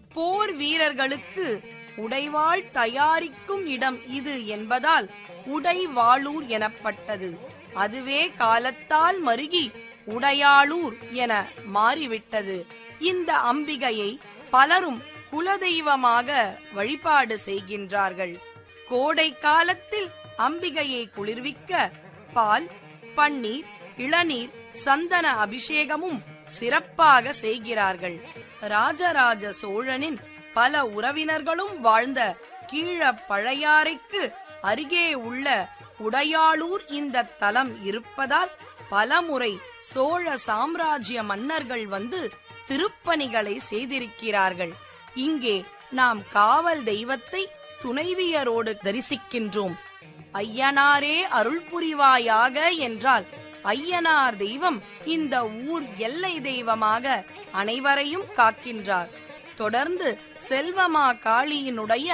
போர் வீரர்களுக்கு உடைவாள் தயாரிக்கும் இடம் இது என்பதால் உடைவாளூர் எனப்பட்டது அதுவே காலத்தால் மருகி உடையாளூர் என மாறிவிட்டது இந்த அம்பிகையை பலரும் குலதெய்வமாக வழிபாடு செய்கின்றார்கள் கோடை காலத்தில் அம்பிகையை குளிர்விக்க பால் பன்னீர் இளநீர் சந்தன அபிஷேகமும் சிறப்பாக செய்கிறார்கள் ராஜராஜ சோழனின் பல உறவினர்களும் வாழ்ந்த கீழ பழையாறைக்கு அருகே உள்ள உடையாளூர் இந்த தலம் இருப்பதால் பலமுறை சோழ சாம்ராஜ்ய மன்னர்கள் வந்து திருப்பணிகளை செய்திருக்கிறார்கள் இங்கே நாம் காவல் தெய்வத்தை துணைவியரோடு தரிசிக்கின்றோம் ஐயனாரே அருள் புரிவாயாக என்றால் ஐயனார் தெய்வம் இந்த ஊர் எல்லை தெய்வமாக அனைவரையும் காக்கின்றார் தொடர்ந்து செல்வமா காளியினுடைய